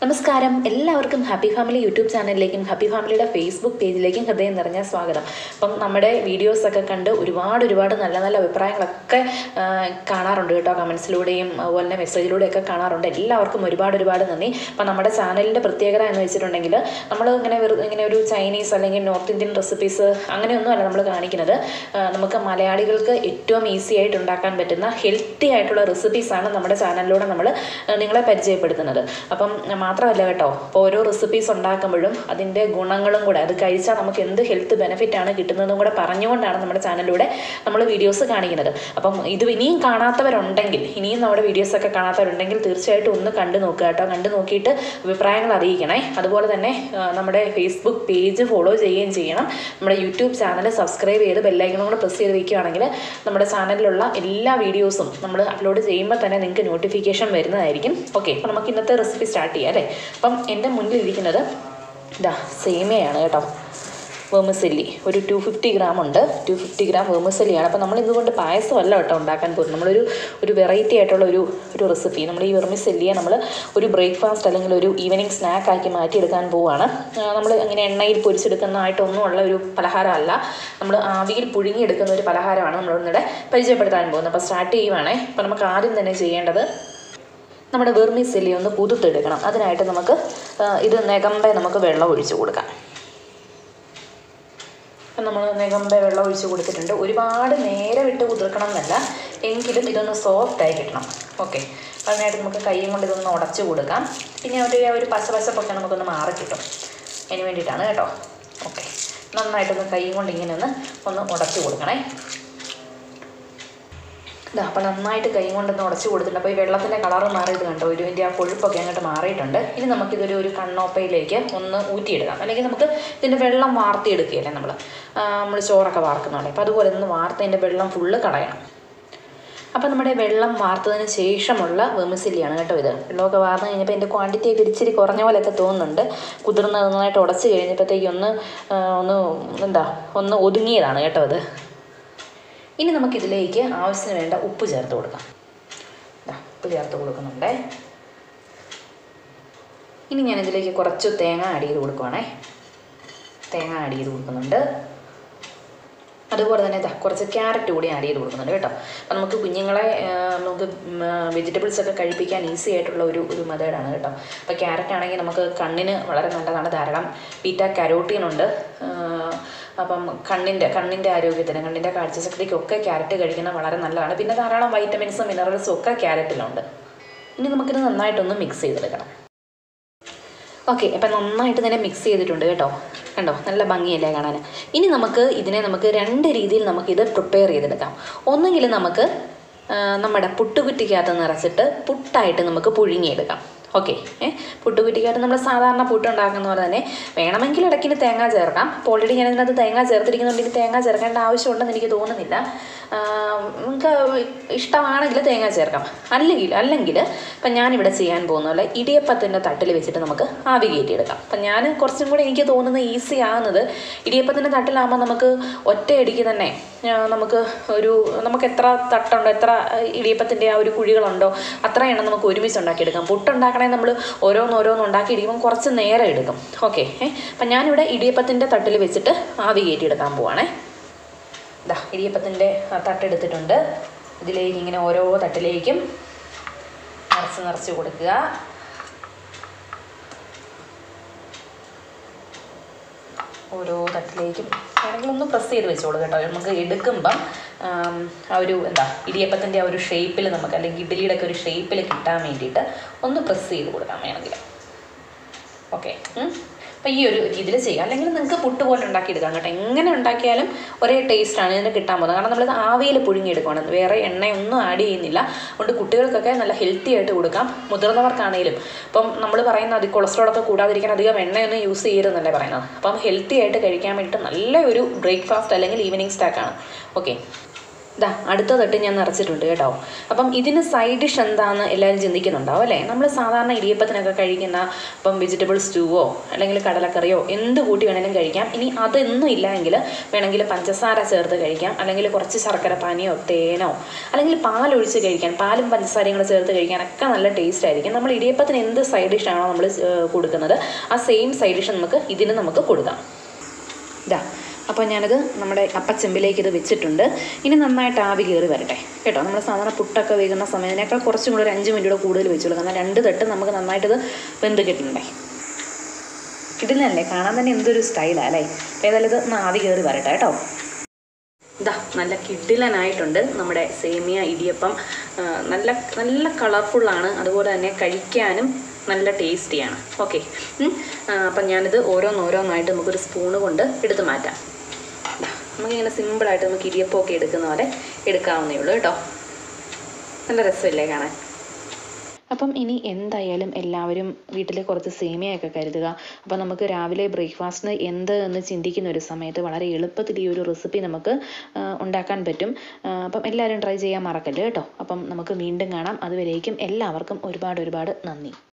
നമസ്കാരം എല്ലാവർക്കും happy family YouTube ചാനലിലേക്കും ഹാപ്പി ഫാമിലിയുടെ ഫേസ്ബുക്ക് പേജിലേക്കും ഹൃദയം നിറഞ്ഞ സ്വാഗതം അപ്പം നമ്മുടെ വീഡിയോസൊക്കെ കണ്ട് ഒരുപാട് ഒരുപാട് നല്ല നല്ല അഭിപ്രായങ്ങളൊക്കെ ആ, കാണാറുണ്ട് കേട്ടോ കമൻസിലൂടെയും അതുപോലെ തന്നെ മെസ്സേജിലൂടെയൊക്കെ കാണാറുണ്ട് എല്ലാവർക്കും ഒരുപാട് ഒരുപാട് നന്ദി അപ്പം നമ്മുടെ ചാനലിൻ്റെ പ്രത്യേകത എന്ന് വെച്ചിട്ടുണ്ടെങ്കിൽ നമ്മൾ ഇങ്ങനെ വെറുതെ ഇങ്ങനെ ഒരു ചൈനീസ് അല്ലെങ്കിൽ നോർത്ത് ഇന്ത്യൻ റെസിപ്പീസ് അങ്ങനെയൊന്നുമല്ല നമ്മൾ കാണിക്കുന്നത് ആ, നമുക്ക് മലയാളികൾക്ക് ഏറ്റവും ഈസി ആയിട്ട് ഉണ്ടാക്കാൻ പറ്റുന്ന ഹെൽത്തി ആയിട്ടുള്ള റെസിപ്പീസാണ് നമ്മുടെ ചാനലിലൂടെ നമ്മൾ നിങ്ങളെ പരിചയപ്പെടുത്തുന്നത് അപ്പം മാത്രമല്ല കേട്ടോ ഇപ്പോൾ ഓരോ റെസിപ്പീസ് ഉണ്ടാക്കുമ്പോഴും അതിൻ്റെ ഗുണങ്ങളും കൂടെ അത് കഴിച്ചാൽ നമുക്ക് എന്ത് ഹെൽത്ത് ബെനിഫിറ്റ് ആണ് കിട്ടുന്നതെന്നും കൂടെ പറഞ്ഞുകൊണ്ടാണ് നമ്മുടെ ചാനലിലൂടെ നമ്മൾ വീഡിയോസ് കാണിക്കുന്നത് അപ്പം ഇത് ഇനിയും കാണാത്തവരുണ്ടെങ്കിൽ ഇനിയും നമ്മുടെ വീഡിയോസൊക്കെ കാണാത്തവരുണ്ടെങ്കിൽ തീർച്ചയായിട്ടും ഒന്ന് കണ്ടു നോക്കുക കേട്ടോ കണ്ടു നോക്കിയിട്ട് അഭിപ്രായങ്ങൾ അറിയിക്കണേ അതുപോലെ തന്നെ ആ, നമ്മുടെ ഫേസ്ബുക്ക് പേജ് ഫോളോ ചെയ്യുകയും ചെയ്യണം നമ്മുടെ യൂട്യൂബ് ചാനൽ സബ്സ്ക്രൈബ് ചെയ്ത് ബെല്ലൈക്കണും കൂടെ പ്രസ് ചെയ്ത് വെക്കുകയാണെങ്കിൽ നമ്മുടെ ചാനലിലുള്ള എല്ലാ വീഡിയോസും നമ്മൾ അപ്ലോഡ് ചെയ്യുമ്പോൾ തന്നെ നിങ്ങൾക്ക് നോട്ടിഫിക്കേഷൻ വരുന്നതായിരിക്കും ഓക്കെ അപ്പോൾ നമുക്ക് ഇന്നത്തെ റെസിപ്പി സ്റ്റാർട്ട് ചെയ്യാം അല്ലേ അപ്പം എൻ്റെ മുന്നിൽ ഇരിക്കുന്നത് ഇതാ സേമിയയാണ് കേട്ടോ വേമസല്ലി ഒരു ടു ഫിഫ്റ്റി ഗ്രാം ഉണ്ട് ടു ഫിഫ്റ്റി ഗ്രാം വേമസല്ലിയാണ് അപ്പോൾ നമ്മൾ ഇതുകൊണ്ട് പായസമല്ല കേട്ടോ ഉണ്ടാക്കാൻ പോകുന്നത് നമ്മളൊരു ഒരു വെറൈറ്റി ആയിട്ടുള്ള ഒരു ഒരു റെസിപ്പി നമ്മൾ ഈ വെർമിസെല്ലിയെ നമ്മൾ ഒരു ബ്രേക്ക്ഫാസ്റ്റ് അല്ലെങ്കിൽ ഒരു ഈവനിങ് സ്നാക്ക് ആക്കി മാറ്റിയെടുക്കാൻ പോവുകയാണ് നമ്മൾ അങ്ങനെ എണ്ണയിൽ പൊരിച്ചെടുക്കുന്നതായിട്ടൊന്നും ഉള്ള ഒരു പലഹാരമല്ല നമ്മൾ ആവിയിൽ പുഴുങ്ങിയെടുക്കുന്ന ഒരു പലഹാരമാണ് നമ്മൾ ഇന്നിടെ പരിചയപ്പെടുത്താൻ പോകുന്നത് അപ്പോൾ സ്റ്റാർട്ട് ചെയ്യുവാണേ അപ്പോൾ നമുക്ക് ആദ്യം തന്നെ ചെയ്യേണ്ടത് നമ്മുടെ വെർമിസെല്ലി ഒന്ന് പുതുത്തെടുക്കണം അതിനായിട്ട് നമുക്ക് ആ, ഇത് നെകമ്പെ നമുക്ക് വെള്ളം ഒഴിച്ച് കൊടുക്കാം അപ്പം നമ്മൾ നെകമ്പെ വെള്ളം ഒഴിച്ച് കൊടുത്തിട്ടുണ്ട് ഒരുപാട് നേരെ വിട്ട് കുതിർക്കണം എന്നല്ല എങ്കിലും ഇതൊന്ന് സോഫ്റ്റായി കിട്ടണം ഓക്കെ അതിനായിട്ട് നമുക്ക് കൈയും കൊണ്ട് ഇതൊന്ന് ഉടച്ച് കൊടുക്കാം പിന്നെ ഒരു ആ ഒരു പച്ച പച്ചപ്പൊക്കെ നമുക്കൊന്ന് മാറി കിട്ടും അതിന് വേണ്ടിയിട്ടാണ് കേട്ടോ ഓക്കെ നന്നായിട്ടൊന്ന് കൈയും കൊണ്ട് ഇങ്ങനെ ഒന്ന് ഒന്ന് ഉടച്ച് കൊടുക്കണേ ഇതാ അപ്പം നന്നായിട്ട് കൈ കൊണ്ടൊന്ന് ഉടച്ചു കൊടുത്തിട്ടുണ്ട് അപ്പോൾ ഈ വെള്ളത്തിൻ്റെ കളറ് മാറിയത് കണ്ടോ ഒരു ഇതിൻ്റെ ആ കൊഴുപ്പൊക്കെ അങ്ങോട്ട് മാറിയിട്ടുണ്ട് ഇനി നമുക്കിതൊരു ഒരു കണ്ണോപ്പയിലേക്ക് ഒന്ന് ഊറ്റിയെടുക്കാം അല്ലെങ്കിൽ നമുക്ക് ഇതിൻ്റെ വെള്ളം വാർത്തിയെടുക്കുകയല്ലേ നമ്മൾ നമ്മൾ ചോറൊക്കെ വാർക്കുന്നുണ്ട് അപ്പോൾ അതുപോലെ ഒന്ന് വാർത്തതിൻ്റെ വെള്ളം ഫുള്ള് കളയണം അപ്പോൾ നമ്മുടെ വെള്ളം വാർത്തതിന് ശേഷമുള്ള വെമിസില്ലിയാണ് കേട്ടോ ഇത് വെള്ളമൊക്കെ വാർന്നു കഴിഞ്ഞപ്പോൾ എൻ്റെ ക്വാണ്ടിറ്റിയൊക്കെ ഇച്ചിരി കുറഞ്ഞ പോലെയൊക്കെ തോന്നുന്നുണ്ട് കുതിർന്ന് നന്നായിട്ട് ഉടച്ച് കഴിഞ്ഞപ്പോഴത്തേക്ക് ഒന്ന് ആ, ഒന്ന് എന്താ ഒന്ന് ഒതുങ്ങിയതാണ് കേട്ടോ ഇത് ഇനി നമുക്കിതിലേക്ക് ആവശ്യത്തിന് വേണ്ട ഉപ്പ് ചേർത്ത് കൊടുക്കാം ദാ, ഉപ്പ് ചേർത്ത് കൊടുക്കുന്നുണ്ടേ ഇനി ഞാൻ ഇതിലേക്ക് കുറച്ച് തേങ്ങ ആഡ് ചെയ്ത് കൊടുക്കുവാണേ തേങ്ങ ആഡ് ചെയ്ത് കൊടുക്കുന്നുണ്ട് അതുപോലെ തന്നെ ദാ കുറച്ച് ക്യാരറ്റ് കൂടി ആഡ് ചെയ്ത് കൊടുക്കുന്നുണ്ട് കേട്ടോ അപ്പം നമുക്ക് കുഞ്ഞുങ്ങളെ ആ, നമുക്ക് വെജിറ്റബിൾസ് ഒക്കെ കഴിപ്പിക്കാൻ ഈസി ആയിട്ടുള്ള ഒരു ഒരു മെത്തേഡാണ് കേട്ടോ അപ്പോൾ ക്യാരറ്റ് ആണെങ്കിൽ നമുക്ക് കണ്ണിന് വളരെ നല്ലതാണ് ധാരാളം ബീറ്റ കരോട്ടീൻ ഉണ്ട് ആ, അപ്പം കണ്ണിൻ്റെ കണ്ണിൻ്റെ ആരോഗ്യത്തിന് കണ്ണിൻ്റെ കാഴ്ചശക്തിക്കൊക്കെ ക്യാരറ്റ് കഴിക്കുന്നത് വളരെ നല്ലതാണ് പിന്നെ ധാരാളം വൈറ്റമിൻസും മിനറൽസും ഒക്കെ ക്യാരറ്റിലുണ്ട് ഇനി നമുക്കിത് നന്നായിട്ടൊന്ന് മിക്സ് ചെയ്തെടുക്കണം ഓക്കെ അപ്പം നന്നായിട്ട് തന്നെ മിക്സ് ചെയ്തിട്ടുണ്ട് കേട്ടോ കണ്ടോ നല്ല ഭംഗിയല്ലേ കാണാൻ ഇനി നമുക്ക് ഇതിനെ നമുക്ക് രണ്ട് രീതിയിൽ നമുക്കിത് പ്രിപ്പയർ ചെയ്തെടുക്കാം ഒന്നെങ്കിൽ നമുക്ക് ആ, നമ്മുടെ പുട്ടുകുറ്റിക്കകത്ത് നിറച്ചിട്ട് പുട്ടായിട്ട് നമുക്ക് പുഴുങ്ങിയെടുക്കാം ഓക്കെ ഏ പുട്ടുകുറ്റിക്കകത്ത് നമ്മൾ സാധാരണ പുട്ട് ഉണ്ടാക്കുന്ന പോലെ തന്നെ വേണമെങ്കിൽ ഇടയ്ക്കിന് തേങ്ങ ചേർക്കാം അപ്പോൾ ഓൾറെഡി ഞാൻ ഇതിനകത്ത് തേങ്ങ ചേർത്തിരിക്കുന്നുണ്ടെങ്കിൽ തേങ്ങ ചേർക്കേണ്ട ആവശ്യമുണ്ടെന്ന് എനിക്ക് തോന്നുന്നില്ല ആ, നിങ്ങൾക്ക് ഇഷ്ടമാണെങ്കിൽ തേങ്ങ ചേർക്കാം അല്ലെങ്കിൽ അല്ലെങ്കിൽ ഇപ്പം ഞാനിവിടെ ചെയ്യാൻ പോകുന്ന പോലെ ഇടിയപ്പത്തിൻ്റെ തട്ടിൽ വെച്ചിട്ട് നമുക്ക് ആവി കയറ്റിയെടുക്കാം അപ്പം ഞാൻ കുറച്ചും കൂടി എനിക്ക് തോന്നുന്നത് ഈസി ആകുന്നത് ഇടിയപ്പത്തിൻ്റെ തട്ടിലാകുമ്പോൾ നമുക്ക് ഒറ്റയടിക്ക് തന്നെ ആ, നമുക്ക് ഒരു നമുക്ക് എത്ര തട്ടുണ്ടോ എത്ര ഇടിയപ്പത്തിൻ്റെ ആ ഒരു കുഴികളുണ്ടോ അത്ര എണ്ണം നമുക്ക് ഒരുമിച്ച് ഉണ്ടാക്കിയെടുക്കാം പുട്ടുണ്ടാക്കണേ നമ്മൾ ഓരോന്നോരോന്ന് ഉണ്ടാക്കിയെടുക്കുമ്പോൾ കുറച്ച് നേരം എടുക്കും ഓക്കെ അപ്പം ഞാനിവിടെ ഇടിയപ്പത്തിൻ്റെ തട്ടിൽ വെച്ചിട്ട് ആവി കയറ്റിയെടുക്കാൻ പോവാണേ ഇതാ ഇടിയപ്പത്തിൻ്റെ ആ തട്ടെടുത്തിട്ടുണ്ട് ഇതിലേക്ക് ഇങ്ങനെ ഓരോ തട്ടിലേക്കും നിറച്ച് നിറച്ച് കൊടുക്കുക ഓരോ തട്ടിലേക്കും വേണമെങ്കിൽ ഒന്ന് പ്രസ് ചെയ്ത് വെച്ചോളൂ കേട്ടോ നമുക്ക് എടുക്കുമ്പം ആം, ആ ഒരു എന്താ ഇടിയപ്പത്തിൻ്റെ ആ ഒരു ഷേപ്പിൽ നമുക്ക് അല്ലെങ്കിൽ ഇഡ്ഡലിയുടെ ഒക്കെ ഒരു ഷേപ്പിൽ കിട്ടാൻ വേണ്ടിയിട്ട് ഒന്ന് പ്രസ് ചെയ്ത് കൊടുക്കാം വേണമെങ്കിൽ ഓക്കെ അപ്പോൾ ഈ ഒരു രീതിയിൽ ചെയ്യാം അല്ലെങ്കിൽ നിങ്ങൾക്ക് പുട്ട് പോലെ ഉണ്ടാക്കിയെടുക്കാം കേട്ടോ എങ്ങനെ ഉണ്ടാക്കിയാലും ഒരേ ടേസ്റ്റാണ് ഇതിന് കിട്ടാൻ പോകുന്നത് കാരണം നമ്മളിത് ആവിയിൽ പുഴുങ്ങിയെടുക്കുകയാണ് വേറെ എണ്ണയൊന്നും ആഡ് ചെയ്യുന്നില്ല അതുകൊണ്ട് കുട്ടികൾക്കൊക്കെ നല്ല ഹെൽത്തി ആയിട്ട് കൊടുക്കാം മുതിർന്നവർക്കാണെങ്കിലും ഇപ്പം നമ്മൾ പറയുന്ന അത് കൊളസ്ട്രോളൊക്കെ കൂടാതിരിക്കാൻ അധികം എണ്ണയൊന്നും യൂസ് ചെയ്യരുതെന്നല്ലേ പറയുന്നത് അപ്പം ഹെൽത്തി ആയിട്ട് കഴിക്കാൻ വേണ്ടിയിട്ട് നല്ല ഒരു ബ്രേക്ക്ഫാസ്റ്റ് അല്ലെങ്കിൽ ഈവനിങ് സ്നാക്കാണ് ഓക്കെ ഇതാ അടുത്ത തട്ട് ഞാൻ നിറച്ചിട്ടുണ്ട് കേട്ടോ അപ്പം ഇതിന് സൈഡ് ഡിഷ് എന്താണെന്ന് എല്ലാവരും ചിന്തിക്കുന്നുണ്ടാവും അല്ലേ നമ്മൾ സാധാരണ ഇടിയപ്പത്തിനൊക്കെ കഴിക്കുന്ന ഇപ്പം വെജിറ്റബിൾ സ്റ്റൂവോ അല്ലെങ്കിൽ കടലക്കറിയോ എന്ത് കൂട്ടി വേണമെങ്കിലും കഴിക്കാം ഇനി അതൊന്നും ഇല്ല എങ്കിൽ വേണമെങ്കിൽ പഞ്ചസാര ചേർത്ത് കഴിക്കാം അല്ലെങ്കിൽ കുറച്ച് ശർക്കര പാനിയോ തേനോ അല്ലെങ്കിൽ പാലൊഴിച്ച് കഴിക്കാൻ പാലും പഞ്ചസാരയും കൂടെ ചേർത്ത് കഴിക്കാനൊക്കെ നല്ല ടേസ്റ്റ് ആയിരിക്കും നമ്മൾ ഇടിയപ്പത്തിന് എന്ത് സൈഡ് ഡിഷാണോ നമ്മൾ കൊടുക്കുന്നത് ആ സെയിം സൈഡ് ഡിഷ് നമുക്ക് ഇതിന് നമുക്ക് കൊടുക്കാം ഇതാ അപ്പോൾ ഞാനത് നമ്മുടെ അപ്പച്ചെമ്പിലേക്ക് ഇത് വെച്ചിട്ടുണ്ട് ഇനി നന്നായിട്ട് ആവി കയറി വരട്ടെ കേട്ടോ നമ്മൾ സാധാരണ പുട്ടൊക്കെ വേകുന്ന സമയത്തിനേക്കാൾ കുറച്ചും കൂടെ ഒരു അഞ്ച് മിനിറ്റ് കൂടുതൽ വെച്ച് കൊടുക്കാം കാരണം രണ്ട് തട്ട് നമുക്ക് നന്നായിട്ടിത് വെന്ത് കിട്ടണ്ടേ കിട്ടില്ലല്ലേ കാണാൻ തന്നെ എന്തൊരു സ്റ്റൈലാണ് അല്ലേ അപ്പോൾ ഏതായാലും ഇത് ഒന്ന് ആവി കയറി വരട്ടെ കേട്ടോ ഇതാ നല്ല കിഡിലനായിട്ടുണ്ട് നമ്മുടെ സേമിയ ഇടിയപ്പം ആ, നല്ല നല്ല കളർഫുള്ളാണ് അതുപോലെ തന്നെ കഴിക്കാനും നല്ല ടേസ്റ്റിയാണ് ഓക്കെ അപ്പം ഞാനിത് ഓരോന്നോരോന്നായിട്ട് നമുക്കൊരു സ്പൂണ് കൊണ്ട് എടുത്ത് മാറ്റാം ദാ, നമുക്കിങ്ങനെ സിമ്പിളായിട്ട് നമുക്ക് ഇടിയപ്പമൊക്കെ എടുക്കുന്ന പോലെ എടുക്കാവുന്നേ ഉള്ളൂ കേട്ടോ നല്ല രസമില്ലേ കാണാൻ അപ്പം ഇനി എന്തായാലും എല്ലാവരും വീട്ടിൽ കുറച്ച് സേമിയയൊക്കെ കരുതുക അപ്പം നമുക്ക് രാവിലെ ബ്രേക്ക്ഫാസ്റ്റിന് എന്ത് എന്ന് ചിന്തിക്കുന്ന ഒരു സമയത്ത് വളരെ എളുപ്പത്തിൽ ഈ ഒരു റെസിപ്പി നമുക്ക് ആ, ഉണ്ടാക്കാൻ പറ്റും ആ, അപ്പം എല്ലാവരും ട്രൈ ചെയ്യാൻ മറക്കല്ലേ കേട്ടോ അപ്പം നമുക്ക് വീണ്ടും കാണാം അതുവരേക്കും എല്ലാവർക്കും ഒരുപാട് ഒരുപാട് നന്ദി